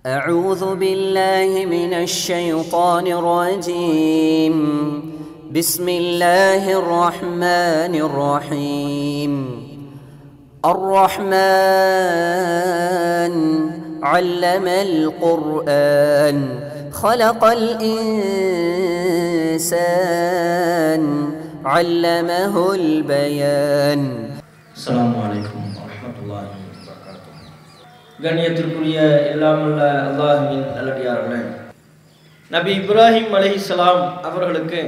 أعوذ بالله من الشيطان الرجيم بسم الله الرحمن الرحيم الرحمن علم القرآن خلق الإنسان علمه البيان அஸ்ஸலாமு அலைக்கும் வரஹ்மத்துல்லாஹி வபரகாத்துஹு கண்ணியத்திற்குரிய எல்லாமல்ல அல்லாஹ்வின் நல்லடியார்களே நபி இப்ராஹிம் அலைஹிஸ்ஸலாம் அவர்களுக்கு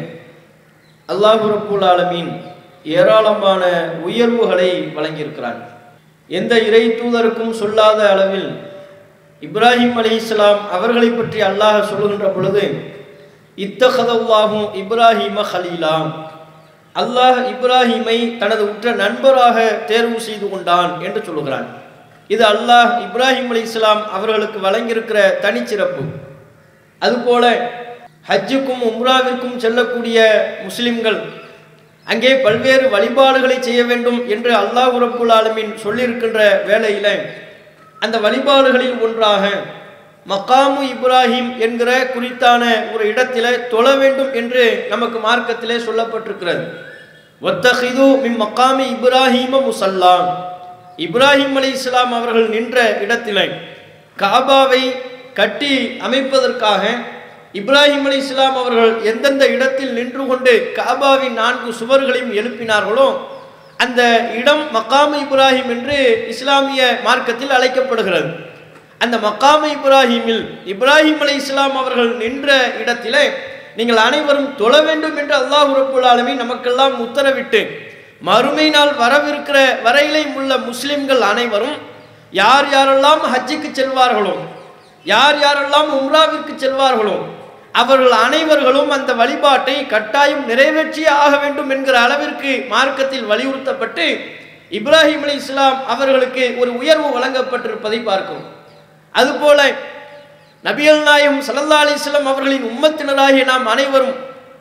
அல்லாஹ் ரப்புல் ஆலமீன் ஏராளமான உயர்வுகளை வழங்கியிருக்கிறான் எந்த இறை தூதருக்கும் சொல்லாத அளவில் இப்ராஹிம் அலைஹிஸ்ஸலாம் அவர்களை பற்றி அல்லாஹ் சொல்லுகின்ற பொழுது இத்தகதல்லாஹும் இப்ராஹிம ஹலீலா அல்லாஹ் இப்ராஹிமை தனது உற்ற நண்பராக தேர்வு செய்து கொண்டான் என்று சொல்லுகிறான் இது அல்லாஹ் இப்ராஹிம் அலி இஸ்லாம் அவர்களுக்கு வழங்கியிருக்கிற தனிச்சிறப்பு அதுபோல ஹஜ்ஜுக்கும் உம்ராவிற்கும் செல்லக்கூடிய முஸ்லிம்கள் அங்கே பல்வேறு வழிபாடுகளை செய்ய வேண்டும் என்று அல்லாஹ் ரப்புல் ஆலமீன் சொல்லியிருக்கின்ற வேளையில அந்த வழிபாடுகளில் ஒன்றாக மக்காமு இப்ராஹிம் என்கிற குறித்தான ஒரு இடத்திலே தொழ வேண்டும் என்று நமக்கு மார்க்கத்திலே சொல்லப்பட்டிருக்கிறது ஒத்தஹிது மின் மக்காமி இப்ராஹிம முசல்லா இப்ராஹிம் அலி இஸ்லாம் அவர்கள் நின்ற இடத்திலே காபாவை கட்டி அமைப்பதற்காக இப்ராஹிம் அலி இஸ்லாம் அவர்கள் எந்தெந்த இடத்தில் நின்று கொண்டு காபாவின் நான்கு சுவர்களையும் எழுப்பினார்களோ அந்த இடம் மக்காமு இப்ராஹிம் என்று இஸ்லாமிய மார்க்கத்தில் அழைக்கப்படுகிறது அந்த மக்காம இப்ராஹிமில் இப்ராஹிம் அலை இஸ்லாம் அவர்கள் நின்ற இடத்திலே நீங்கள் அனைவரும் தொழ வேண்டும் என்று அல்லாஹ் ரப்புல் ஆலமீன் நமக்கெல்லாம் உத்தரவிட்டு மறுமை நாள் வரவிருக்கிற வரையிலையும் உள்ள முஸ்லிம்கள் அனைவரும் யார் யாரெல்லாம் ஹஜ்ஜுக்கு செல்வார்களோ யார் யாரெல்லாம் உம்ராவிற்கு செல்வார்களோ அவர்கள் அனைவர்களும் அந்த வழிபாட்டை கட்டாயம் நிறைவேற்றியே ஆக வேண்டும் என்கிற அளவிற்கு மார்க்கத்தில் வலியுறுத்தப்பட்டு இப்ராஹிம் அலி இஸ்லாம் அவர்களுக்கு ஒரு உயர்வு வழங்கப்பட்டிருப்பதை பார்க்கிறோம் அதுபோல நபியல் நாயகம் சல்லல்லா அலிஸ்லம் அவர்களின் உம்மத்தினராகிய நாம் அனைவரும்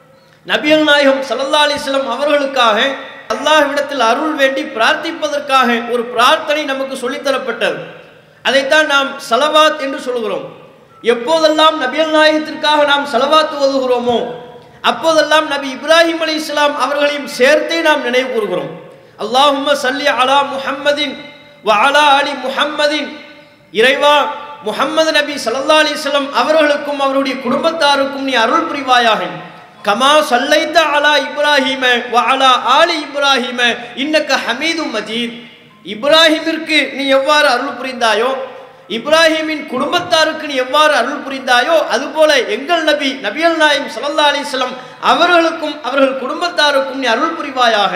நபியல் நாயகம் சல்லல்லா அலிஸ்லம் அவர்களுக்காக அல்லாஹ்விடத்தில் அருள் வேண்டி பிரார்த்திப்பதற்காக ஒரு பிரார்த்தனை நமக்கு சொல்லித்தரப்பட்டது அதைத்தான் நாம் சலவாத் என்று சொல்கிறோம் எப்போதெல்லாம் நபியல் நாயகத்திற்காக நாம் சலவாத் ஓதுகிறோமோ அப்போதெல்லாம் நபி இப்ராஹிம் அலி இஸ்லாம் அவர்களையும் சேர்த்தே நாம் நினைவு கூறுகிறோம் அல்லாஹும்ம சல்லி அலா முஹம்மதின் வ அலா அலி முஹம்மதின் இறைவா முஹம்மது நபி சல்லா அலிஸ்லம் அவர்களுக்கும் அவருடைய குடும்பத்தாருக்கும் நீ அருள் புரிவாயாக கமா சல்லைத்த அலா இப்ராஹிம வ அலா ஆலி இப்ராஹிம இன்னக்க ஹமீது மஜீத் இப்ராஹிமிற்கு நீ எவ்வாறு அருள் புரிந்தாயோ இப்ராஹிமின் குடும்பத்தாருக்கு நீ எவ்வாறு அருள் புரிந்தாயோ அதுபோல எங்கள் நபி நபியல் நாயம் சல்லா அலிஸ்லம் அவர்களுக்கும் அவர்கள் குடும்பத்தாருக்கும் நீ அருள் புரிவாயாக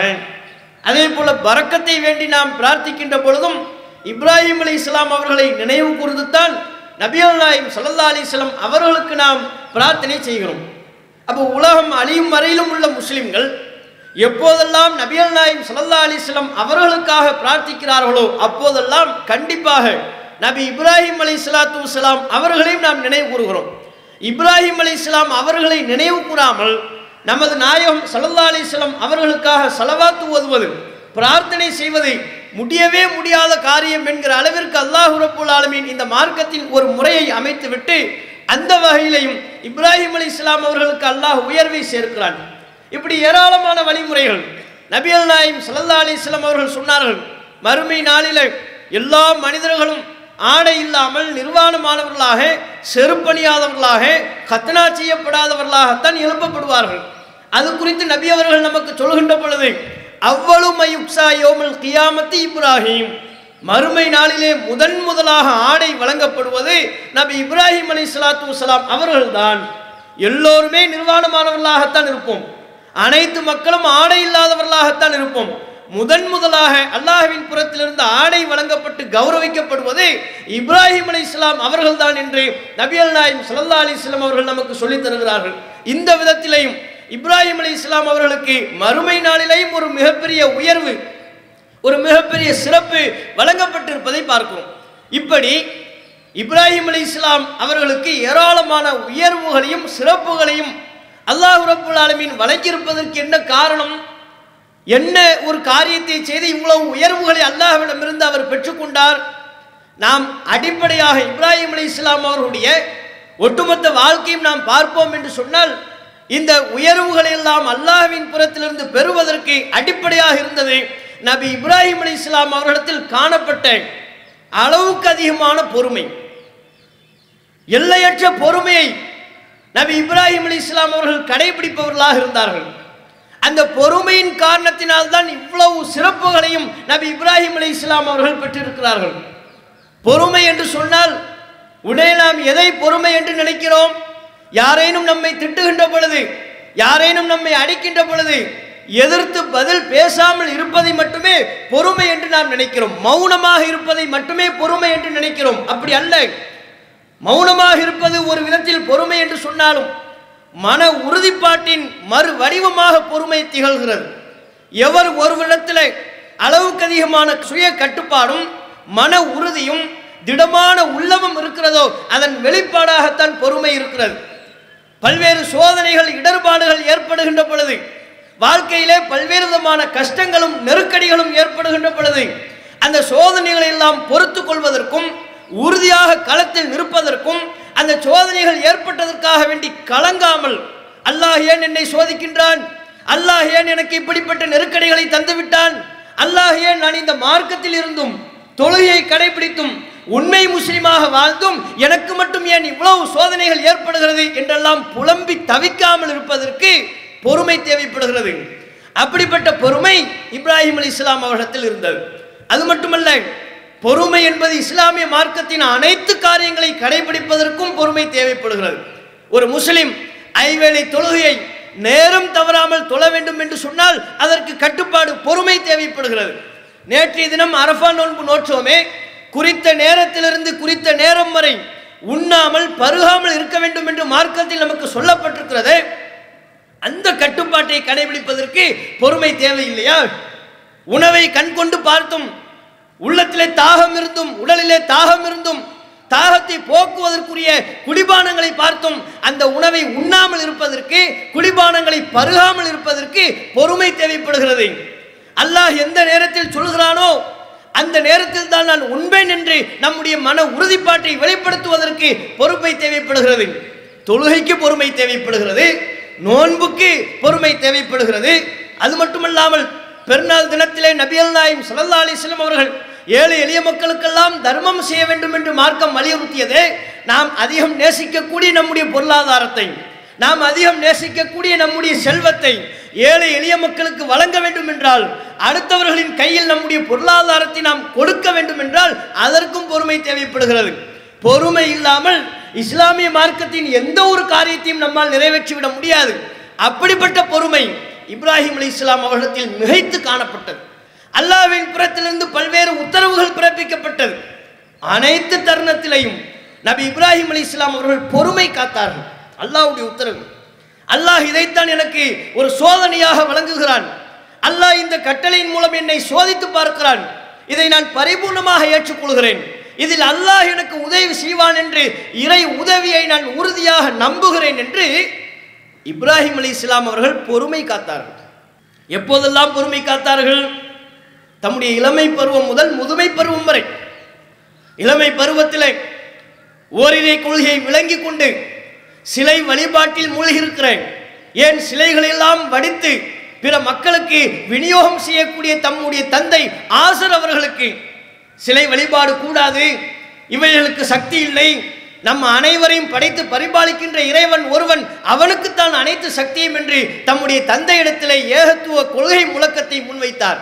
அதே போல பறக்கத்தை வேண்டி நாம் பிரார்த்திக்கின்ற பொழுதும் இப்ராஹிம் அலி இஸ்லாம் அவர்களை நினைவு கூர்ந்துத்தான் நபியல் நாயம் சல்லா அலிஸ்லாம் அவர்களுக்கு நாம் பிரார்த்தனை செய்கிறோம் அப்போ உலகம் அழியும் வரையிலும் உள்ள முஸ்லிம்கள் எப்போதெல்லாம் நபியல் நாயம் சல்லா அலிஸ்லாம் அவர்களுக்காக பிரார்த்திக்கிறார்களோ அப்போதெல்லாம் கண்டிப்பாக நபி இப்ராஹிம் அலி சலாத்து வலாம் அவர்களையும் நாம் நினைவு கூறுகிறோம் இப்ராஹிம் அலி இஸ்லாம் அவர்களை நினைவு கூறாமல் நமது நாயகம் சல்லா அலிஸ்லாம் அவர்களுக்காக சலவாத்து ஓதுவது பிரார்த்தனை செய்வது முடியவே முடியாத காரியம் என்கிற அளவிற்கு அல்லாஹு ரப்புல் ஆலமீன் இந்த மார்க்கத்தின் ஒரு முறையை அமைத்துவிட்டு அந்த வகையிலையும் இப்ராஹிம் அலி இஸ்லாம் அவர்களுக்கு அல்லாஹ் உயர்வை சேர்க்கிறான் இப்படி ஏராளமான வழிமுறைகள் நபியல் நாயிம் சல்லா அலி இஸ்லாம் அவர்கள் சொன்னார்கள் மறுமை நாளில எல்லா மனிதர்களும் ஆடை இல்லாமல் நிர்வாணமானவர்களாக செருப்பணியாதவர்களாக கத்தனா செய்யப்படாதவர்களாகத்தான் எழுப்பப்படுவார்கள் அது குறித்து நபி அவர்கள் நமக்கு சொல்கின்ற பொழுது அவ்வளவு மயுக்ஸா யோமல் கியாமத்தி இப்ராஹிம் மறுமை நாளிலே முதன் முதலாக ஆடை வழங்கப்படுவது நபி இப்ராஹிம் அலி சலாத்து வலாம் அவர்கள்தான் எல்லோருமே நிர்வாணமானவர்களாகத்தான் இருப்போம் அனைத்து மக்களும் ஆடை இல்லாதவர்களாகத்தான் இருப்போம் முதன் முதலாக அல்லாஹ்வின் புறத்திலிருந்து ஆடை வழங்கப்பட்டு கௌரவிக்கப்படுவது இப்ராஹிம் அலி இஸ்லாம் அவர்கள்தான் என்று நபி அல் நாயிம் சல்லா அலி இஸ்லாம் அவர்கள் நமக்கு சொல்லித் தருகிறார்கள் இந்த விதத்திலையும் இப்ராஹிம் அலி இஸ்லாம் அவர்களுக்கு மறுமை நாளிலேயும் ஒரு மிகப்பெரிய உயர்வு ஒரு மிகப்பெரிய சிறப்பு வழங்கப்பட்டிருப்பதை பார்க்கிறோம் இப்படி இப்ராஹிம் அலி இஸ்லாம் அவர்களுக்கு ஏராளமான உயர்வுகளையும் சிறப்புகளையும் அல்லாஹ் ரப்புல் ஆலமீன் வழங்கியிருப்பதற்கு என்ன காரணம் என்ன ஒரு காரியத்தை செய்து இவ்வளவு உயர்வுகளை அல்லாஹ்விடமிருந்து அவர் பெற்றுக்கொண்டார் நாம் அடிப்படையாக இப்ராஹிம் அலி இஸ்லாம் அவர்களுடைய ஒட்டுமொத்த வாழ்க்கையும் நாம் பார்ப்போம் என்று சொன்னால் இந்த உயர்வுகளை எல்லாம் அல்லாஹ்வின் புறத்திலிருந்து பெறுவதற்கு அடிப்படையாக இருந்தது நபி இப்ராஹிம் அலி இஸ்லாம் அவர்களிடத்தில் காணப்பட்ட அளவுக்கு அதிகமான பொறுமை எல்லையற்ற பொறுமையை நபி இப்ராஹிம் அலி இஸ்லாம் அவர்கள் கடைபிடிப்பவர்களாக இருந்தார்கள் அந்த பொறுமையின் காரணத்தினால் தான் இவ்வளவு சிறப்புகளையும் நபி இப்ராஹிம் அலி இஸ்லாம் அவர்கள் பெற்றிருக்கிறார்கள் பொறுமை என்று சொன்னால் உடனே நாம் எதை பொறுமை என்று நினைக்கிறோம் யாரேனும் நம்மை திட்டுகின்ற பொழுது யாரேனும் நம்மை அடிக்கின்ற பொழுது எதிர்த்து பதில் பேசாமல் இருப்பதை மட்டுமே பொறுமை என்று நாம் நினைக்கிறோம் மௌனமாக இருப்பதை மட்டுமே பொறுமை என்று நினைக்கிறோம் அப்படி அல்ல மௌனமாக இருப்பது ஒரு விதத்தில் பொறுமை என்று சொன்னாலும் மன உறுதிப்பாட்டின் மறு வடிவமாக பொறுமை திகழ்கிறது எவர் ஒருவரிடத்தில் அளவுக்கு அதிகமான சுய கட்டுப்பாடும் மன உறுதியும் திடமான உள்ளமும் இருக்கிறதோ அதன் வெளிப்பாடாகத்தான் பொறுமை இருக்கிறது பல்வேறு சோதனைகள் இடர்பாடுகள் ஏற்படுகின்ற பொழுது வாழ்க்கையிலே பல்வேறு விதமான கஷ்டங்களும் நெருக்கடிகளும் ஏற்படுகின்ற பொழுது அந்த சோதனைகளை எல்லாம் பொறுத்து கொள்வதற்கும் உறுதியாக களத்தில் நிற்பதற்கும் அந்த சோதனைகள் ஏற்பட்டதற்காக வேண்டி கலங்காமல் அல்லாஹ் ஏன் என்னை சோதிக்கின்றான் அல்லாஹ் ஏன் எனக்கு இப்படிப்பட்ட நெருக்கடிகளை தந்துவிட்டான் அல்லாஹ் ஏன் நான் இந்த மார்க்கத்தில் இருந்தும் தொழுகையை கடைபிடித்தும் உண்மை முஸ்லிமாக வாழ்ந்தும் எனக்கு மட்டும் ஏன் இவ்வளவு சோதனைகள் ஏற்படுகிறது என்றெல்லாம் புலம்பி தவிக்காமல் இருப்பதற்கு பொறுமை தேவைப்படுகிறது அப்படிப்பட்ட பொறுமை இப்ராஹிம் அலி இஸ்லாம் அவர்களிடத்தில் இருந்தது அது மட்டுமல்ல பொறுமை என்பது இஸ்லாமிய மார்க்கத்தின் அனைத்து காரியங்களை கடைபிடிப்பதற்கும் பொறுமை தேவைப்படுகிறது ஒரு முஸ்லிம் ஐவேளை தொழுகையை நேரம் தவறாமல் தொழ வேண்டும் என்று சொன்னால் அதற்கு கட்டுப்பாடு பொறுமை தேவைப்படுகிறது நேற்றைய தினம் அரஃபா நோன்பு நோற்றோமே குறித்த நேரத்திலிருந்து குறித்த நேரம் வரை உண்ணாமல் பருகாமல் இருக்க வேண்டும் என்று மார்க்கத்தில் நமக்கு சொல்லப்பட்டிருக்கிறது அந்த கட்டுப்பாட்டை கடைபிடிப்பதற்கு பொறுமை தேவையில்லையா உணவை கண் கொண்டு பார்த்தும் உள்ளத்திலே தாகம் இருந்தும் உடலிலே தாகம் இருந்தும் தாகத்தை போக்குவதற்குரிய குடிபானங்களை பார்த்தும் அந்த உணவை உண்ணாமல் இருப்பதற்கு குடிபானங்களை பருகாமல் இருப்பதற்கு பொறுமை தேவைப்படுகிறது அல்லாஹ் எந்த நேரத்தில் சொல்கிறானோ அந்த நேரத்தில் தான் நான் உண்பேன் என்று நம்முடைய மன உறுதிப்பாட்டை வெளிப்படுத்துவதற்கு பொறுமை தேவைப்படுகிறது தொழுகைக்கு பொறுமை தேவைப்படுகிறது நோன்புக்கு பொறுமை தேவைப்படுகிறது அது மட்டுமல்லாமல் பெருநாள் தினத்திலே நபியல் நாயம் சல்லா அலிஸ்லம் அவர்கள் ஏழை எளிய மக்களுக்கெல்லாம் தர்மம் செய்ய வேண்டும் என்று மார்க்கம் வலியுறுத்தியது நாம் அதிகம் நேசிக்கக்கூடிய நம்முடைய பொருளாதாரத்தை நாம் அதிகம் நேசிக்கக்கூடிய நம்முடைய செல்வத்தை ஏழை எளிய மக்களுக்கு வழங்க வேண்டும் என்றால் அடுத்தவர்களின் கையில் நம்முடைய பொருளாதாரத்தை நாம் கொடுக்க வேண்டும் என்றால் அதற்கும் பொறுமை தேவைப்படுகிறது பொறுமை இல்லாமல் இஸ்லாமிய மார்க்கத்தின் எந்த ஒரு காரியத்தையும் நம்மால் நிறைவேற்றிவிட முடியாது அப்படிப்பட்ட பொறுமை இப்ராஹிம் அலி இஸ்லாம் அவர்களிடத்தில் மிகைத்து காணப்பட்டது அல்லாஹ்வின் புறத்திலிருந்து பல்வேறு உத்தரவுகள் பிறப்பிக்கப்பட்டது அனைத்து தருணத்திலையும் நபி இப்ராஹிம் அலி இஸ்லாம் அவர்கள் பொறுமை காத்தார்கள் அல்லாஹ்வுடைய உத்தரவு அல்லாஹ் இதைத்தான் எனக்கு ஒரு சோதனையாக வழங்குகிறான் அல்லாஹ் இந்த கட்டளையின் மூலம் என்னை சோதித்து பார்க்கிறான் இதை நான் பரிபூர்ணமாக ஏற்றுக்கொள்கிறேன் இதில் அல்லாஹ் எனக்கு உதவி செய்வான் என்று இறை உதவியை நான் உறுதியாக நம்புகிறேன் என்று இப்ராஹிம் அலி இஸ்லாம் அவர்கள் பொறுமை காத்தார்கள் எப்போதெல்லாம் பொறுமை காத்தார்கள் தம்முடைய இளமை பருவம் முதல் முதுமை பருவம் வரை இளமை பருவத்திலே ஓரிரை கொள்கையை விளங்கி கொண்டு சிலை வழிபாட்டில் மூழ்கியிருக்கிறேன் ஏன் சிலைகளை எல்லாம் வடித்து பிற மக்களுக்கு விநியோகம் செய்யக்கூடிய தம்முடைய தந்தை ஆசர் அவர்களுக்கு சிலை வழிபாடு கூடாது இவைகளுக்கு சக்தி இல்லை நம்ம அனைவரையும் படைத்து பரிபாலிக்கின்ற இறைவன் ஒருவன் அவனுக்குத்தான் அனைத்து சக்தியும் என்று தம்முடைய தந்தையிடத்திலே ஏகத்துவ கொள்கை முழக்கத்தை முன்வைத்தார்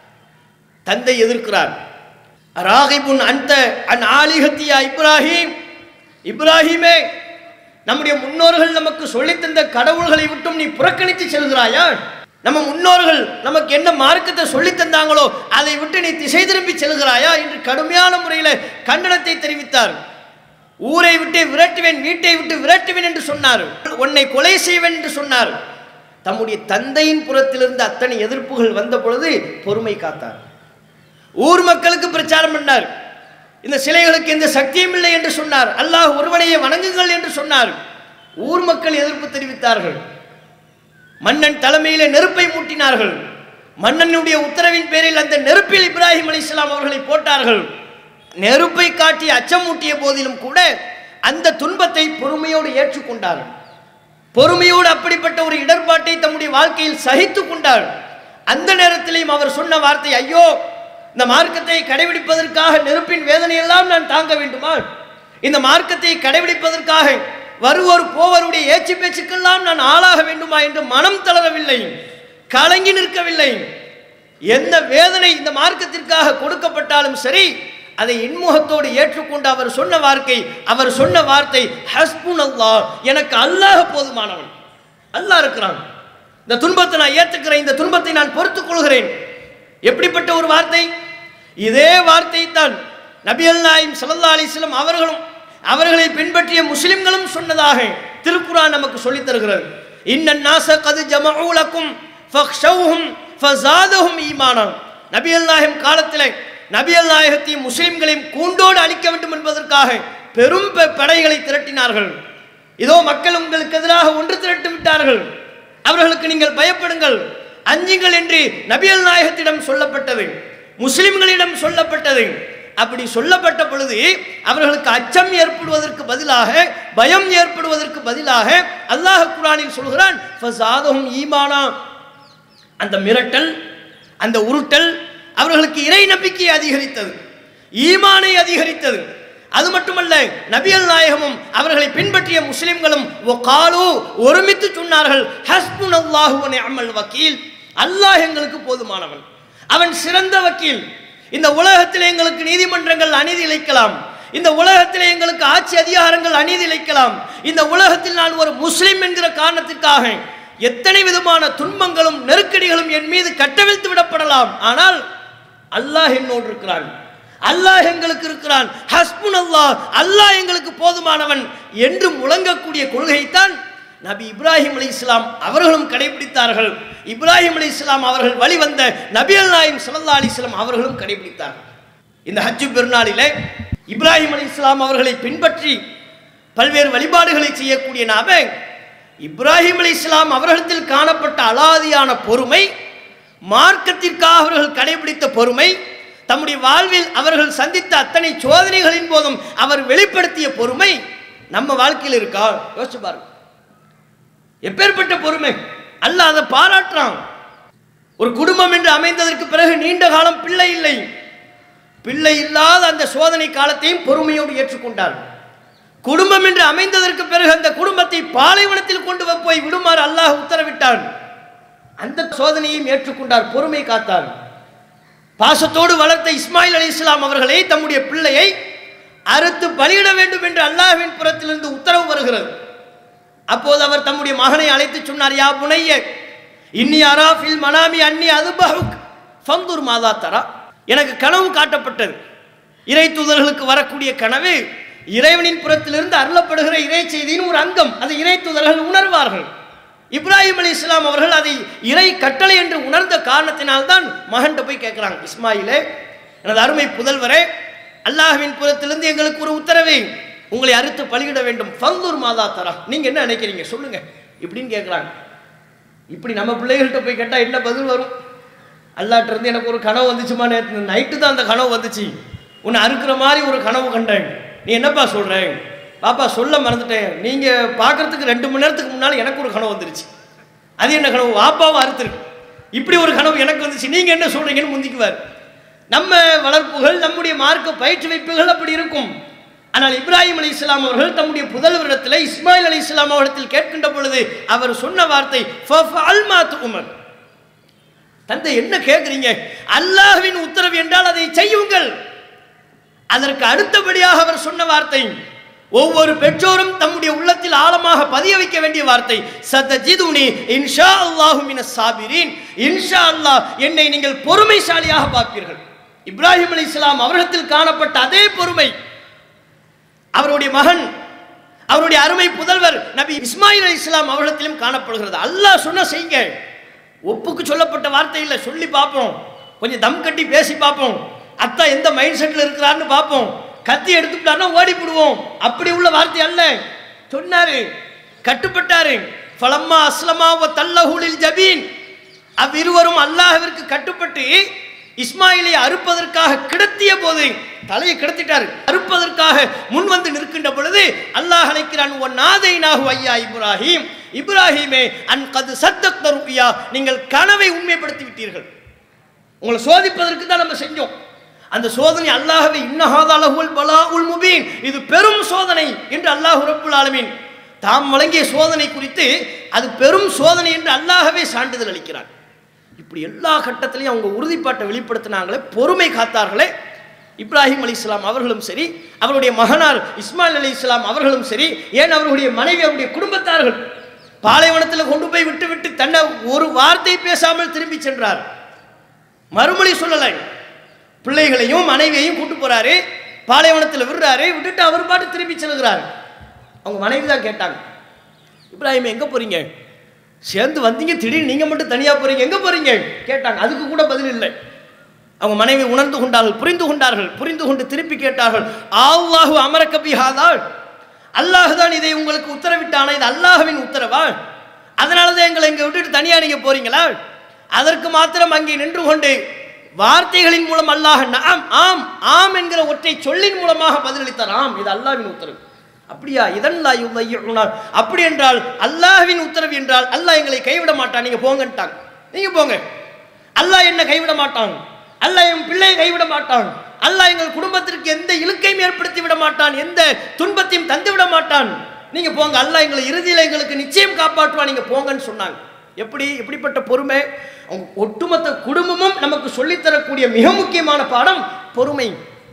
தந்தை எதிர்க்கிறார் ராகிபுன் அந்த அன் ஆலிகத்தியா இப்ராஹிம் இப்ராஹிமே நம்முடைய முன்னோர்கள் நமக்கு சொல்லித் தந்த கடவுள்களை விட்டும் நீ புறக்கணித்து செல்கிறாயா நம்ம முன்னோர்கள் நமக்கு என்ன மார்க்கத்தை சொல்லித் தந்தாங்களோ அதை விட்டு நீ திசை திரும்பி செல்கிறாயா என்று கடுமையான முறையில் கண்டனத்தை தெரிவித்தார் ஊரை விட்டு விரட்டுவேன் வீட்டை விட்டு விரட்டுவேன் என்று சொன்னார் உன்னை கொலை செய்வேன் என்று சொன்னார் தம்முடைய தந்தையின் புறத்திலிருந்து அத்தனை எதிர்ப்புகள் வந்த பொழுது பொறுமை காத்தார் ஊர் மக்களுக்கு பிரச்சாரம் பண்ணார் இந்த சிலைகளுக்கு எந்த சக்தியும் இல்லை என்று சொன்னார் அல்லாஹ் ஒருவனையே வணங்குங்கள் என்று சொன்னார் ஊர் மக்கள் எதிர்ப்பு தெரிவித்தார்கள் மன்னன் தலைமையிலே நெருப்பை மூட்டினார்கள் மன்னனுடைய உத்தரவின் பேரில் அந்த நெருப்பில் இப்ராஹிம் அலைஹிஸ்ஸலாம் அவர்களை போட்டார்கள் நெருப்பை காட்டி அச்சமூட்டிய போதிலும் கூட அந்த துன்பத்தை பொறுமையோடு ஏற்றுக்கொண்டார் பொறுமையோடு அப்படிப்பட்ட ஒரு இடர்பாட்டை தம்முடைய வாழ்க்கையில் சகித்து கொண்டார் அந்த நேரத்திலையும் அவர் சொன்ன வார்த்தை ஐயோ இந்த மார்க்கத்தை கடைபிடிப்பதற்காக நெருப்பின் வேதனையெல்லாம் நான் தாங்க வேண்டுமா இந்த மார்க்கத்தை கடைபிடிப்பதற்காக வருவோர் போவருடைய ஏச்சு பேச்சுக்கெல்லாம் நான் ஆளாக வேண்டுமா என்று மனம் தளரவில்லை கலங்கி நிற்கவில்லை எந்த வேதனை இந்த மார்க்கத்திற்காக கொடுக்கப்பட்டாலும் சரி அதை இன்முகத்தோடு ஏற்றுக்கொண்டு அவர் சொன்ன வார்த்தை அவர் சொன்ன வார்த்தை ஹஸ்புன் அல்லாஹ் எனக்கு அல்லாஹ் போதுமானவன் அல்லாஹ் இருக்கிறான் இந்த துன்பத்தை நான் ஏற்றுக்கிறேன் இந்த துன்பத்தை நான் பொறுத்துக் கொள்கிறேன் எப்படிப்பட்ட ஒரு வார்த்தை இதே வார்த்தை தான் நபி அல்லாஹிம் சல்லா அலிஸ்லம் அவர்களும் அவர்களை பின்பற்றிய முஸ்லிம்களும் சொன்னதாக திருக்குரான் நமக்கு சொல்லித் தருகிறது இன்னன் நாச கது ஜமஊலக்கும் ஃபக்ஷௌஹும் ஃபஸாதஹும் ஈமானம் நபி அல்லாஹிம் காலத்தில் நபி அல்லாஹத்தையும் முஸ்லிம்களையும் கூண்டோடு அழிக்க வேண்டும் என்பதற்காக பெரும் பெ- படைகளை திரட்டினார்கள் இதோ மக்கள் உங்களுக்கு எதிராக ஒன்று திரட்டு விட்டார்கள் அவர்களுக்கு நீங்கள் பயப்படுங்கள் அஞ்சுங்கள் என்று நபியல் நாயகத்திடம் சொல்லப்பட்டது முஸ்லிம்களிடம் சொல்லப்பட்டது அப்படி சொல்லப்பட்ட பொழுது அவர்களுக்கு அச்சம் ஏற்படுவதற்கு பதிலாக பயம் ஏற்படுவதற்கு பதிலாக அல்லாஹ் குரானில் சொல்கிறான் "ஃபஸாதஹும் ஈமானா அந்த மிரட்டல் அந்த உருட்டல் அவர்களுக்கு இறை நம்பிக்கையை அதிகரித்தது ஈமானை அதிகரித்தது அது மட்டுமல்ல நபியல் நாயகமும் அவர்களை பின்பற்றிய முஸ்லிம்களும் காலு ஒருமித்து சொன்னார்கள் ஹஸ்புன் அல்லாஹு அமல் வக்கீல் அல்லாஹ் எங்களுக்கு போதுமானவன் அவன் சிறந்த வக்கீல் இந்த உலகத்தில் எங்களுக்கு நீதிமன்றங்கள் அநீதி இழைக்கலாம் இந்த உலகத்தில் எங்களுக்கு ஆட்சி அதிகாரங்கள் அநீதி இழைக்கலாம் இந்த உலகத்தில் நான் ஒரு முஸ்லிம் என்கிற காரணத்திற்காக எத்தனை விதமான துன்பங்களும் நெருக்கடிகளும் என் மீது கட்டவிழ்த்து விடப்படலாம் ஆனால் அல்லாஹ் என்னோடு இருக்கிறான் அல்லாஹ் எங்களுக்கு இருக்கிறான் ஹஸ்புன் அல்லாஹ் அல்லாஹ் எங்களுக்கு போதுமானவன் என்று முழங்கக்கூடிய கொள்கைத்தான் நபி இப்ராஹிம் அலி இஸ்லாம் அவர்களும் கடைபிடித்தார்கள் இப்ராஹிம் அலி இஸ்லாம் அவர்கள் வழிவந்த நபி அல் நாயிம் சல்லா அலி இஸ்லாம் அவர்களும் கடைபிடித்தார்கள் இந்த ஹஜ்ஜு பெருநாளிலே இப்ராஹிம் அலி இஸ்லாம் அவர்களை பின்பற்றி பல்வேறு வழிபாடுகளை செய்யக்கூடிய நாம இப்ராஹிம் அலி இஸ்லாம் அவர்களிடத்தில் காணப்பட்ட அலாதியான பொறுமை மார்க்கத்திற்காக அவர்கள் கடைபிடித்த பொறுமை தம்முடைய வாழ்வில் அவர்கள் சந்தித்த அத்தனை சோதனைகளின் போதும் அவர் வெளிப்படுத்திய பொறுமை நம்ம வாழ்க்கையில் இருக்கா யோசிச்சு பாருங்க எப்பேற்பட்ட பொறுமை அல்லாஹ் அதை பாராட்டுறான் ஒரு குடும்பம் என்று அமைந்ததற்கு பிறகு நீண்ட காலம் பிள்ளை இல்லை பிள்ளை இல்லாத அந்த சோதனை காலத்தையும் பொறுமையோடு ஏற்றுக்கொண்டார் குடும்பம் என்று அமைந்ததற்கு பிறகு அந்த குடும்பத்தை பாலைவனத்தில் கொண்டு போய் விடுமாறு அல்லாஹ் உத்தரவிட்டான் அந்த சோதனையையும் ஏற்றுக்கொண்டார் பொறுமை காத்தார் பாசத்தோடு வளர்த்த இஸ்மாயில் அலி இஸ்லாம் அவர்களை தம்முடைய பிள்ளையை அறுத்து பலியிட வேண்டும் என்று அல்லாஹ்வின் புறத்திலிருந்து உத்தரவு வருகிறது அப்போது அவர் தம்முடைய மகனை அழைத்து சொன்னார் யா புனைய இன்னி அராஃபில் மனாமி அன்னி அதுபஹுக் ஃபந்துர் மாதா தரா எனக்கு கனவு காட்டப்பட்டது இறை தூதர்களுக்கு வரக்கூடிய கனவு இறைவனின் புறத்திலிருந்து அருளப்படுகிற இறை செய்தியின் ஒரு அங்கம் அதை இறை தூதர்கள் உணர்வார்கள் இப்ராஹிம் அலி இஸ்லாம் அவர்கள் அதை இறை கட்டளை என்று உணர்ந்த காரணத்தினால்தான் மகன்கிட்ட போய் கேட்குறாங்க இஸ்மாயிலே எனது அருமை புதல்வரே அல்லாஹ்வின் புறத்திலிருந்து எங்களுக்கு ஒரு உத்தரவை உங்களை அறுத்து பலியிட வேண்டும் ஃபந்தூர் மாதா தரா நீங்க என்ன நினைக்கிறீங்க சொல்லுங்க இப்படின்னு கேட்குறாங்க இப்படி நம்ம பிள்ளைகள்கிட்ட போய் கேட்டால் என்ன பதில் வரும் அல்லாட்ட இருந்து எனக்கு ஒரு கனவு வந்துச்சுமா நேற்று நைட்டு தான் அந்த கனவு வந்துச்சு உன்னை அறுக்கிற மாதிரி ஒரு கனவு கண்டேன் நீ என்னப்பா சொல்ற பாப்பா சொல்ல மறந்துட்டேன் நீங்க பார்க்கறதுக்கு ரெண்டு மணி நேரத்துக்கு முன்னால் எனக்கு ஒரு கனவு வந்துருச்சு அது என்ன கனவு வாப்பாவும் அறுத்துருக்கு இப்படி ஒரு கனவு எனக்கு வந்துச்சு நீங்க என்ன சொல்றீங்கன்னு முந்திக்குவார் நம்ம வளர்ப்புகள் நம்முடைய மார்க்க பயிற்றுவிப்புகள் அப்படி இருக்கும் ஆனால் இப்ராஹிம் அலி இஸ்லாம் அவர்கள் தம்முடைய புதல்வரிடத்தில் இஸ்மாயில் அலி இஸ்லாம் அவரிடத்தில் கேட்கின்ற பொழுது அவர் சொன்ன வார்த்தை அல்மாத் உமர் தந்தை என்ன கேட்குறீங்க அல்லாஹ்வின் உத்தரவு என்றால் அதை செய்யுங்கள் அதற்கு அடுத்தபடியாக அவர் சொன்ன வார்த்தை ஒவ்வொரு பெற்றோரும் தம்முடைய உள்ளத்தில் ஆழமாக பதிய வைக்க வேண்டிய வார்த்தை சத்தஜிதுனி இன்ஷா அல்லாஹு மின சாபிரீன் இன்ஷா அல்லாஹ் என்னை நீங்கள் பொறுமைசாலியாக பார்ப்பீர்கள் இப்ராஹிம் அலி இஸ்லாம் அவரிடத்தில் காணப்பட்ட அதே பொறுமை அவருடைய மகன் அவருடைய அருமை புதல்வர் நபி இஸ்மாயில் அலி இஸ்லாம் அவரிடத்திலும் காணப்படுகிறது அல்லாஹ் சொன்ன செய்யுங்க ஒப்புக்கு சொல்லப்பட்ட வார்த்தை இல்லை சொல்லி பார்ப்போம் கொஞ்சம் தம் கட்டி பேசி பார்ப்போம் அத்தா எந்த மைண்ட் செட்டில் இருக்கிறான்னு பார்ப்போம் கத்தி எடுத்துட்டாருன்னா ஓடி போடுவோம் அப்படி உள்ள வார்த்தை அல்ல சொன்னாரு கட்டுப்பட்டாரு ஃபலம்மா அஸ்லமா வ தல்லஹுலில் ஜபீன் அவ்விருவரும் அல்லாஹ்விற்கு கட்டுப்பட்டு இஸ்மாயிலை அறுப்பதற்காக கிடத்திய போது தலையை கிடத்திட்டாரு அறுப்பதற்காக முன் வந்து நிற்கின்ற பொழுது அல்லாஹ் அழைக்கிறான் உன் நாதை நாகு ஐயா இப்ராஹிம் இப்ராஹிமே அன் கது சத்தக் தருவியா நீங்கள் கனவை உண்மைப்படுத்தி விட்டீர்கள் உங்களை சோதிப்பதற்கு தான் நம்ம செஞ்சோம் அந்த சோதனை அல்லாஹ்வை இன்னஹாத அலஹுல் பலா உல் முபீன் இது பெரும் சோதனை என்று அல்லாஹ் ரப்புல் ஆலமீன் தாம் வழங்கிய சோதனை குறித்து அது பெரும் சோதனை என்று அல்லாஹ்வே சான்றிதழ் அளிக்கிறார் இப்படி எல்லா கட்டத்திலையும் அவங்க உறுதிப்பாட்டை வெளிப்படுத்தினாங்களே பொறுமை காத்தார்களே இப்ராஹிம் அலி இஸ்லாம் அவர்களும் சரி அவருடைய மகனார் இஸ்மாயில் அலி இஸ்லாம் அவர்களும் சரி ஏன் அவர்களுடைய மனைவி அவருடைய குடும்பத்தார்கள் பாலைவனத்தில் கொண்டு போய் விட்டு விட்டு தன்னை ஒரு வார்த்தை பேசாமல் திரும்பி சென்றார் மறுமொழி சொல்லலை பிள்ளைகளையும் மனைவியையும் கூட்டு போறாரு பாலைவனத்தில் விடுறாரு விட்டுட்டு அவர் பாட்டு திரும்பி செல்கிறார் அவங்க மனைவி தான் கேட்டாங்க இப்ராஹிம் எங்க போறீங்க சேர்ந்து வந்தீங்க திடீர்னு நீங்க மட்டும் தனியா போறீங்க எங்க போறீங்க கேட்டாங்க அதுக்கு கூட பதில் இல்லை அவங்க மனைவி உணர்ந்து கொண்டார்கள் புரிந்து கொண்டார்கள் புரிந்து கொண்டு திருப்பி கேட்டார்கள் அல்லாஹு அமரக்க பிஹாதாள் அல்லாஹ் தான் இதை உங்களுக்கு உத்தரவிட்டானா இது அல்லாஹ்வின் உத்தரவா அதனால தான் எங்களை இங்க விட்டுட்டு தனியா நீங்க போறீங்களா அதற்கு மாத்திரம் அங்கே நின்று கொண்டு வார்த்தைகளின் மூலம் அல்லாஹ் ஆம் ஆம் ஆம் என்கிற ஒற்றை சொல்லின் மூலமாக பதிலளித்தார் ஆம் இது அல்லாஹ்வின் உத்தரவு அப்படியா இதல்லா யுதையுனார் அப்படி என்றால் அல்லாஹ்வின் உத்தரவு என்றால் அல்லாஹ் எங்களை கைவிட மாட்டான் நீங்க போங்கன்ட்டாங்க நீங்க போங்க அல்லாஹ் என்ன கைவிட மாட்டான் அல்லாஹ் என் பிள்ளையை கைவிட மாட்டான் அல்லாஹ் எங்கள் குடும்பத்திற்கு எந்த இழுக்கையும் ஏற்படுத்தி விட மாட்டான் எந்த துன்பத்தையும் தந்து விட மாட்டான் நீங்க போங்க அல்லாஹ் எங்களை இறுதியில் எங்களுக்கு நிச்சயம் காப்பாற்றுவான் நீங்க போங்கன்னு சொன்னாங்க எப்படி எப்படிப்பட்ட பொறுமை அவங்க ஒட்டுமொத்த குடும்பமும் நமக்கு சொல்லித்தரக்கூடிய மிக முக்கியமான பாடம் பொறுமை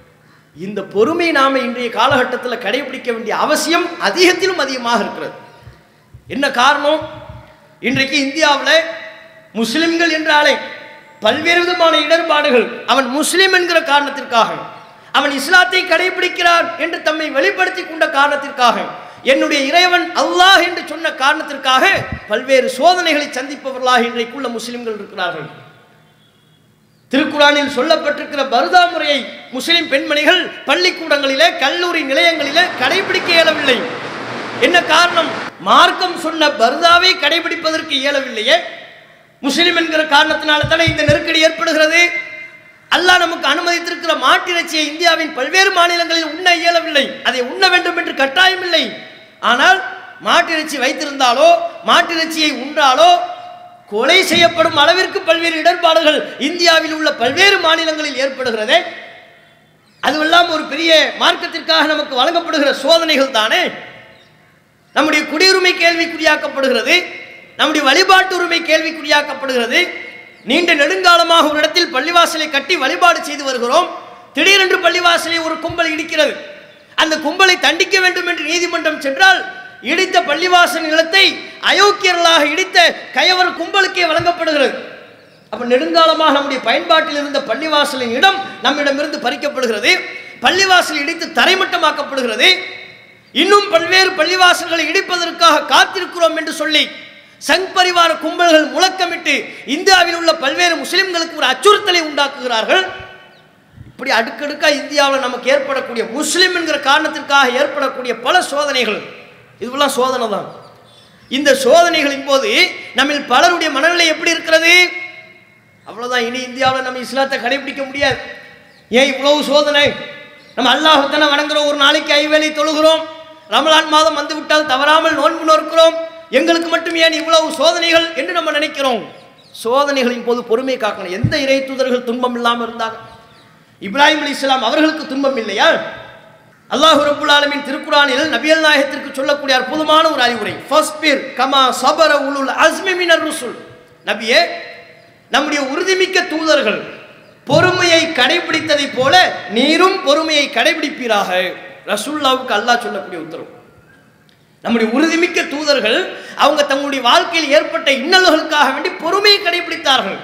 இந்த பொறுமை நாம இன்றைய காலகட்டத்தில் கடைபிடிக்க வேண்டிய அவசியம் அதிகத்திலும் அதிகமாக இருக்கிறது என்ன காரணம் இன்றைக்கு இந்தியாவில் முஸ்லிம்கள் என்றாலே பல்வேறு விதமான இடர்பாடுகள் அவன் முஸ்லிம் என்கிற காரணத்திற்காக அவன் இஸ்லாத்தை கடைபிடிக்கிறான் என்று தம்மை வெளிப்படுத்தி கொண்ட காரணத்திற்காக என்னுடைய இறைவன் அல்லாஹ் என்று சொன்ன காரணத்திற்காக பல்வேறு சோதனைகளை சந்திப்பவர்களாக இன்றைக்குள்ள முஸ்லிம்கள் இருக்கிறார்கள் திருக்குறானில் சொல்லப்பட்டிருக்கிற பருதா முறையை முஸ்லிம் பெண்மணிகள் பள்ளிக்கூடங்களிலே கல்லூரி நிலையங்களிலே கடைபிடிக்க இயலவில்லை என்ன காரணம் மார்க்கம் சொன்ன பருதாவை கடைபிடிப்பதற்கு இயலவில்லையே முஸ்லிம் என்கிற காரணத்தினால தானே இந்த நெருக்கடி ஏற்படுகிறது அல்லாஹ் நமக்கு அனுமதித்திருக்கிற மாட்டிறைச்சியை இந்தியாவின் பல்வேறு மாநிலங்களில் உண்ண இயலவில்லை அதை உண்ண வேண்டும் என்று கட்டாயமில்லை ஆனால் மாட்டிறைச்சி வைத்திருந்தாலோ மாட்டிறைச்சியை உண்டாலோ கொலை செய்யப்படும் அளவிற்கு பல்வேறு இடர்பாடுகள் இந்தியாவில் உள்ள பல்வேறு மாநிலங்களில் ஏற்படுகிறதே அதுவெல்லாம் ஒரு பெரிய மார்க்கத்திற்காக நமக்கு வழங்கப்படுகிற சோதனைகள் தானே நம்முடைய குடியுரிமை கேள்விக்குறியாக்கப்படுகிறது நம்முடைய வழிபாட்டு உரிமை கேள்விக்குறியாக்கப்படுகிறது நீண்ட நெடுங்காலமாக ஒரு இடத்தில் பள்ளிவாசலை கட்டி வழிபாடு செய்து வருகிறோம் திடீரென்று பள்ளிவாசலை ஒரு கும்பல் இடிக்கிறது அந்த கும்பலை தண்டிக்க வேண்டும் என்று நீதிமன்றம் சென்றால் இடித்த பள்ளிவாசல் நிலத்தை அயோக்கியர்களாக இடித்த கயவர் கும்பலுக்கே வழங்கப்படுகிறது அப்ப நெடுங்காலமாக நம்முடைய பயன்பாட்டில் இருந்த பள்ளிவாசலின் இடம் நம்மிடமிருந்து பறிக்கப்படுகிறது பள்ளிவாசல் இடித்து தரைமட்டமாக்கப்படுகிறது இன்னும் பல்வேறு பள்ளிவாசல்களை இடிப்பதற்காக காத்திருக்கிறோம் என்று சொல்லி சங் பரிவார கும்பல்கள் முழக்கமிட்டு இந்தியாவில் உள்ள பல்வேறு முஸ்லிம்களுக்கு ஒரு அச்சுறுத்தலை உண்டாக்குகிறார்கள் இப்படி அடுக்கடுக்கா இந்தியாவில் நமக்கு ஏற்படக்கூடிய முஸ்லிம் என்கிற காரணத்திற்காக ஏற்படக்கூடிய பல சோதனைகள் இதுவெல்லாம் சோதனை தான் இந்த சோதனைகளின் போது நம்மில் பலருடைய மனநிலை எப்படி இருக்கிறது அவ்வளவுதான் இனி இந்தியாவில் நம்ம இஸ்லாத்தை கடைபிடிக்க முடியாது ஏன் இவ்வளவு சோதனை நம்ம அல்லாஹத்தனை வணங்குறோம் ஒரு நாளைக்கு ஐவேளை தொழுகிறோம் ரமலான் மாதம் வந்து விட்டால் தவறாமல் நோன்பு நோக்கிறோம் எங்களுக்கு மட்டும் ஏன் இவ்வளவு சோதனைகள் என்று நம்ம நினைக்கிறோம் சோதனைகளின் போது பொறுமை காக்கணும் எந்த இறை தூதர்கள் துன்பம் இல்லாமல் இருந்தாங்க இப்ராஹிம் அலி இஸ்லாம் அவர்களுக்கு துன்பம் இல்லையா அல்லாஹ் ரப்புல் ஆலமின் திருக்குறானில் நபியல் நாயகத்திற்கு சொல்லக்கூடிய அற்புதமான ஒரு அறிவுரை ஃபஸ்பிர் கமா சபர உலுல் அஸ்மி மினர் ருசுல் நபியே நம்முடைய உறுதிமிக்க தூதர்கள் பொறுமையை கடைபிடித்ததைப் போல நீரும் பொறுமையை கடைபிடிப்பீராக ரசூல்லாவுக்கு அல்லாஹ் சொல்லக்கூடிய உத்தரவு நம்முடைய உறுதிமிக்க தூதர்கள் அவங்க தங்களுடைய வாழ்க்கையில் ஏற்பட்ட இன்னல்களுக்காக வேண்டி பொறுமையை கடைபிடித்தார்கள்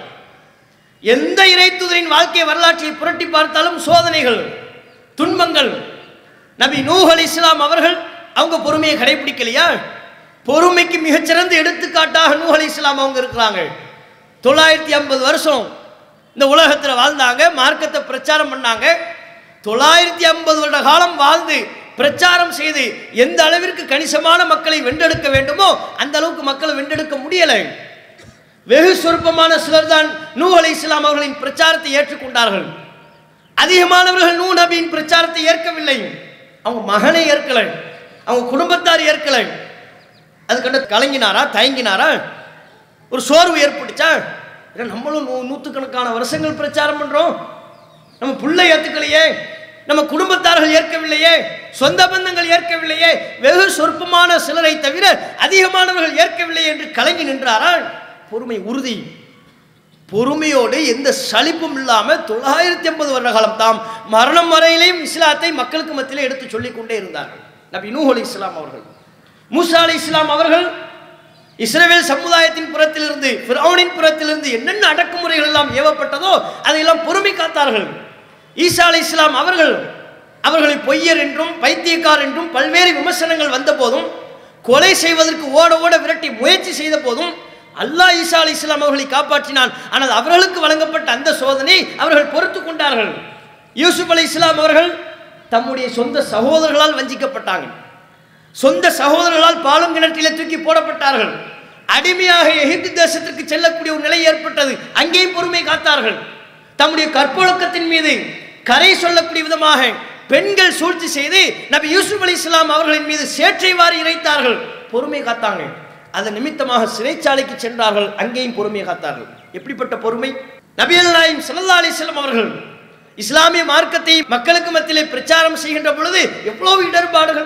எந்த இறை தூதரின் வாழ்க்கை வரலாற்றை புரட்டி பார்த்தாலும் சோதனைகள் துன்பங்கள் நபி நூஹ் அலி இஸ்லாம் அவர்கள் அவங்க பொறுமையை கடைபிடிக்கலையா பொறுமைக்கு மிகச்சிறந்த எடுத்துக்காட்டாக நூஹ் அலி இஸ்லாம் அவங்க இருக்கிறாங்க தொள்ளாயிரத்தி ஐம்பது வருஷம் இந்த உலகத்தில் வாழ்ந்தாங்க மார்க்கத்தை பிரச்சாரம் பண்ணாங்க தொள்ளாயிரத்தி ஐம்பது வருட காலம் வாழ்ந்து பிரச்சாரம் செய்து எந்த அளவிற்கு கணிசமான மக்களை வென்றெடுக்க வேண்டுமோ அந்த அளவுக்கு மக்களை வென்றெடுக்க முடியலை வெகு சொற்பமான சிலர் தான் நூ அலை இஸ்லாம் அவர்களின் பிரச்சாரத்தை ஏற்றுக்கொண்டார்கள் அதிகமானவர்கள் நூ நபியின் பிரச்சாரத்தை ஏற்கவில்லை அவங்க மகனை ஏற்கலை அவங்க குடும்பத்தார் ஏற்கலை அது கண்டு கலங்கினாரா தயங்கினாரா ஒரு சோர்வு ஏற்பட்டுச்சா ஏன்னா நம்மளும் நூ நூற்றுக்கணக்கான வருஷங்கள் பிரச்சாரம் பண்ணுறோம் நம்ம பிள்ளை ஏற்றுக்கலையே நம்ம குடும்பத்தார்கள் ஏற்கவில்லையே சொந்த பந்தங்கள் ஏற்கவில்லையே வெகு சொற்பமான சிலரை தவிர அதிகமானவர்கள் ஏற்கவில்லை என்று கலங்கி நின்றாரா பொறுமை உறுதி பொறுமையோடு எந்த சலிப்பும் இல்லாமல் தொள்ளாயிரத்தி ஐம்பது வருட காலம் தாம் மரணம் வரையிலையும் இஸ்லாத்தை மக்களுக்கு மத்தியிலே எடுத்து சொல்லிக் கொண்டே இருந்தார்கள் நபி நூஹ் அலி இஸ்லாம் அவர்கள் மூசா அலி இஸ்லாம் அவர்கள் இஸ்ரவேல் சமுதாயத்தின் புறத்திலிருந்து ஃபிரௌனின் புறத்திலிருந்து என்னென்ன அடக்குமுறைகள் எல்லாம் ஏவப்பட்டதோ அதையெல்லாம் பொறுமை காத்தார்கள் ஈசா அலி இஸ்லாம் அவர்கள் அவர்களை பொய்யர் என்றும் பைத்தியக்கார் என்றும் பல்வேறு விமர்சனங்கள் வந்த போதும் கொலை செய்வதற்கு ஓட ஓட விரட்டி முயற்சி செய்த போதும் அல்லாஹ் ஈசா அலி இஸ்லாம் அவர்களை காப்பாற்றினான் ஆனால் அவர்களுக்கு வழங்கப்பட்ட அந்த சோதனை அவர்கள் பொறுத்து கொண்டார்கள் யூசுப் அலி இஸ்லாம் அவர்கள் தம்முடைய சொந்த சகோதரர்களால் வஞ்சிக்கப்பட்டாங்க சொந்த சகோதரர்களால் பாலும் கிணற்றிலே தூக்கி போடப்பட்டார்கள் அடிமையாக எகிப்து தேசத்திற்கு செல்லக்கூடிய ஒரு நிலை ஏற்பட்டது அங்கேயும் பொறுமை காத்தார்கள் தம்முடைய கற்பொழுக்கத்தின் மீது கரை சொல்லக்கூடிய விதமாக பெண்கள் சூழ்ச்சி செய்து நபி யூசுப் அலி இஸ்லாம் அவர்களின் மீது சேற்றை வாரி இறைத்தார்கள் பொறுமை காத்தாங்க அதன் நிமித்தமாக சிறைச்சாலைக்கு சென்றார்கள் அங்கேயும் பொறுமை காத்தார்கள் எப்படிப்பட்ட பொறுமை நபியல் நாயம் சல்லா அலிஸ்லாம் அவர்கள் இஸ்லாமிய மார்க்கத்தை மக்களுக்கு மத்தியிலே பிரச்சாரம் செய்கின்ற பொழுது எவ்வளவு இடர்பாடுகள்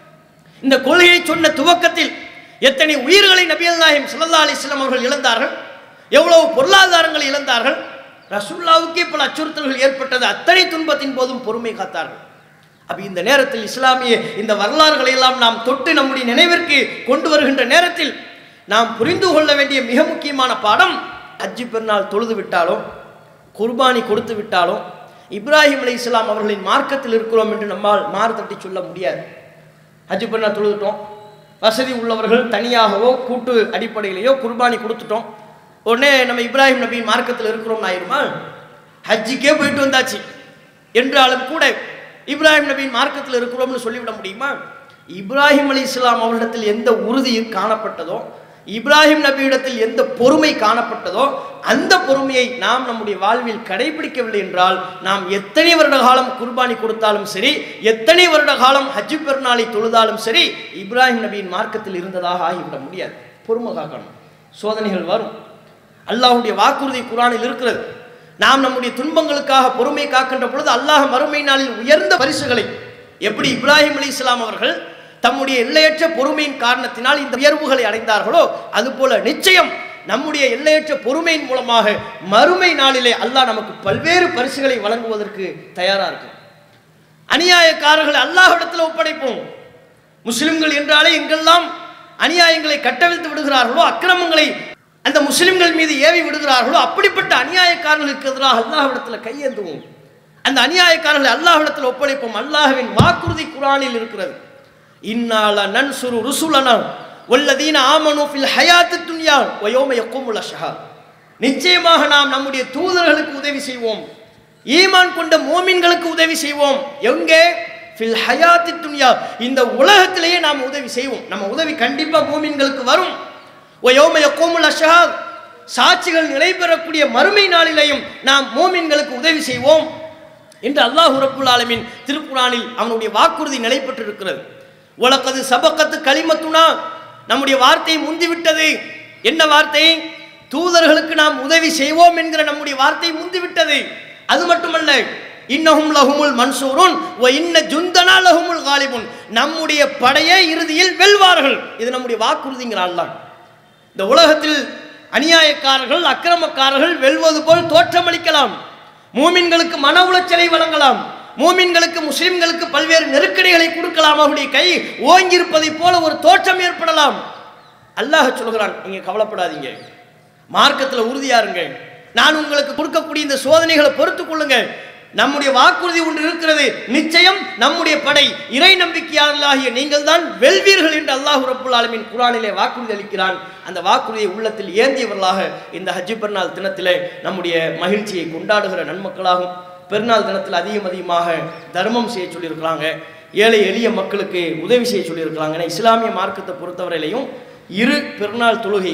இந்த கொள்கையை சொன்ன துவக்கத்தில் எத்தனை உயிர்களை நபியல் நாயம் சல்லா அலிஸ்லாம் அவர்கள் இழந்தார்கள் எவ்வளவு பொருளாதாரங்களை இழந்தார்கள் ரசூல்லாவுக்கே பல அச்சுறுத்தல்கள் ஏற்பட்டது அத்தனை துன்பத்தின் போதும் பொறுமை காத்தார்கள் அப்ப இந்த நேரத்தில் இஸ்லாமிய இந்த வரலாறுகளை எல்லாம் நாம் தொட்டு நம்முடைய நினைவிற்கு கொண்டு வருகின்ற நேரத்தில் நாம் புரிந்து கொள்ள வேண்டிய மிக முக்கியமான பாடம் அஜி பெருநாள் தொழுது விட்டாலோ குர்பானி கொடுத்து விட்டாலோ இப்ராஹிம் அலி இஸ்லாம் அவர்களின் மார்க்கத்தில் இருக்கிறோம் என்று நம்மால் மாறு தட்டி சொல்ல முடியாது ஹஜ்ஜு பெருநாள் தொழுதுட்டோம் வசதி உள்ளவர்கள் தனியாகவோ கூட்டு அடிப்படையிலேயோ குர்பானி கொடுத்துட்டோம் உடனே நம்ம இப்ராஹிம் நபியின் மார்க்கத்தில் இருக்கிறோம் ஆயிருமா ஹஜ்ஜிக்கே போயிட்டு வந்தாச்சு என்றாலும் கூட இப்ராஹிம் நபியின் மார்க்கத்தில் இருக்கிறோம்னு சொல்லிவிட முடியுமா இப்ராஹிம் அலி இஸ்லாம் அவரிடத்தில் எந்த உறுதி காணப்பட்டதோ இப்ராஹிம் நபியிடத்தில் எந்த பொறுமை காணப்பட்டதோ அந்த பொறுமையை நாம் நம்முடைய வாழ்வில் கடைபிடிக்கவில்லை என்றால் நாம் எத்தனை வருட காலம் குர்பானி கொடுத்தாலும் சரி எத்தனை வருட காலம் ஹஜ்ஜு பெருநாளை தொழுதாலும் சரி இப்ராஹிம் நபியின் மார்க்கத்தில் இருந்ததாக ஆகிவிட முடியாது பொறுமை காக்கணும் சோதனைகள் வரும் அல்லாஹ்வுடைய வாக்குறுதி குரானில் இருக்கிறது நாம் நம்முடைய துன்பங்களுக்காக பொறுமை காக்கின்ற பொழுது அல்லாஹ் மறுமை நாளில் உயர்ந்த பரிசுகளை எப்படி இப்ராஹிம் அலி இஸ்லாம் அவர்கள் தம்முடைய எல்லையற்ற பொறுமையின் காரணத்தினால் இந்த உயர்வுகளை அடைந்தார்களோ அதுபோல நிச்சயம் நம்முடைய எல்லையற்ற பொறுமையின் மூலமாக மறுமை நாளிலே அல்லாஹ் நமக்கு பல்வேறு பரிசுகளை வழங்குவதற்கு தயாரா இருக்கும் அநியாயக்காரர்களை அல்லாஹ்விடத்தில் ஒப்படைப்போம் முஸ்லிம்கள் என்றாலே எங்கெல்லாம் அநியாயங்களை கட்டவிழ்த்து விடுகிறார்களோ அக்கிரமங்களை அந்த முஸ்லிம்கள் மீது ஏவி விடுகிறார்களோ அப்படிப்பட்ட அநியாயக்காரர்களுக்கு எதிராக அல்லாஹ்விடத்தில் கையேந்துவோம் அந்த அநியாயக்காரர்களை அல்லாஹ்விடத்தில் ஒப்படைப்போம் அல்லாஹ்வின் வாக்குறுதி குரானில் இருக்கிறது இன்னால நன்சுரு ருசுலனா வல்லதீன ஆமனு ஃபில் ஹயாத்து துன்யா வயோம யக்குமுல் அஷ்ஹாத் நிச்சயமாக நாம் நம்முடைய தூதர்களுக்கு உதவி செய்வோம் ஈமான் கொண்ட மோமின்களுக்கு உதவி செய்வோம் எங்கே ஃபில் ஹயாத்தி துன்யா இந்த உலகத்திலேயே நாம் உதவி செய்வோம் நம்ம உதவி கண்டிப்பா மோமின்களுக்கு வரும் ஒயோம யக்குமுல் அஷ்ஹாத் சாட்சிகள் நிலை பெறக்கூடிய மறுமை நாளிலேயும் நாம் மோமின்களுக்கு உதவி செய்வோம் என்று அல்லாஹ் ரப்புல் ஆலமீன் திருக்குறானில் அவனுடைய வாக்குறுதி நிலை பெற்றிருக்கிறது உலகது சபக்கத்து களிமத்துனா நம்முடைய வார்த்தை முந்திவிட்டது என்ன வார்த்தை தூதர்களுக்கு நாம் உதவி செய்வோம் என்கிற நம்முடைய வார்த்தை முந்திவிட்டது அது மட்டுமல்ல இன்னஹும் லஹுமுல் மன்சூருன் வ இன்ன ஜுந்தனா லஹுமுல் காலிபுன் நம்முடைய படையை இறுதியில் வெல்வார்கள் இது நம்முடைய வாக்குறுதிங்கிற அல்லாஹ் இந்த உலகத்தில் அநியாயக்காரர்கள் அக்கிரமக்காரர்கள் வெல்வது போல் தோற்றமளிக்கலாம் மூமின்களுக்கு மன உளைச்சலை வழங்கலாம் மூமின்களுக்கு முஸ்லிம்களுக்கு பல்வேறு நெருக்கடிகளை கொடுக்கலாம் அவருடைய கை ஓங்கியிருப்பதைப் போல ஒரு தோற்றம் ஏற்படலாம் அல்லாஹ் சொல்கிறான் நீங்க கவலைப்படாதீங்க மார்க்கத்தில் உறுதியா இருங்க நான் உங்களுக்கு கொடுக்கக்கூடிய இந்த சோதனைகளை பொறுத்துக் கொள்ளுங்க நம்முடைய வாக்குறுதி ஒன்று இருக்கிறது நிச்சயம் நம்முடைய படை இறை நம்பிக்கையாளர்களாகிய நீங்கள் தான் வெல்வீர்கள் என்று அல்லாஹ் ரப்புல் ஆலமீன் குரானிலே வாக்குறுதி அளிக்கிறான் அந்த வாக்குறுதியை உள்ளத்தில் ஏந்தியவர்களாக இந்த ஹஜ்ஜி பெருநாள் தினத்திலே நம்முடைய மகிழ்ச்சியை கொண்டாடுகிற நன்மக்களாகும் பெருநாள் தினத்தில் அதிகம் அதிகமாக தர்மம் செய்ய சொல்லியிருக்கிறாங்க ஏழை எளிய மக்களுக்கு உதவி செய்ய சொல்லியிருக்கிறாங்க ஏன்னா இஸ்லாமிய மார்க்கத்தை பொறுத்தவரையிலையும் இரு பெருநாள் தொழுகையுமே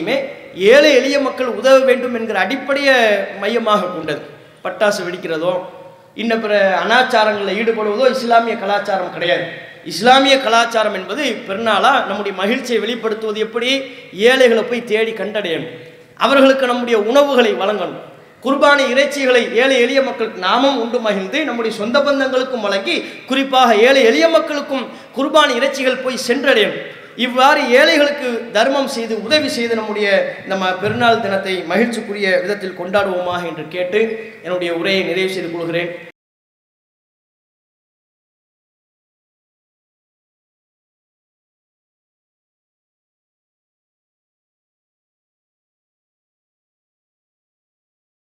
ஏழை எளிய மக்கள் உதவ வேண்டும் என்கிற அடிப்படையை மையமாக கொண்டது பட்டாசு வெடிக்கிறதோ இன்ன பிற அனாச்சாரங்களில் ஈடுபடுவதோ இஸ்லாமிய கலாச்சாரம் கிடையாது இஸ்லாமிய கலாச்சாரம் என்பது பெருநாளா நம்முடைய மகிழ்ச்சியை வெளிப்படுத்துவது எப்படி ஏழைகளை போய் தேடி கண்டடையணும் அவர்களுக்கு நம்முடைய உணவுகளை வழங்கணும் குர்பானி இறைச்சிகளை ஏழை எளிய மக்களுக்கு நாமும் உண்டு மகிழ்ந்து நம்முடைய சொந்த பந்தங்களுக்கும் வழங்கி குறிப்பாக ஏழை எளிய மக்களுக்கும் குர்பானி இறைச்சிகள் போய் சென்றடையணும் இவ்வாறு ஏழைகளுக்கு தர்மம் செய்து உதவி செய்து நம்முடைய நம்ம பெருநாள் தினத்தை மகிழ்ச்சிக்குரிய விதத்தில் கொண்டாடுவோமாக என்று கேட்டு என்னுடைய உரையை நிறைவு செய்து கொள்கிறேன்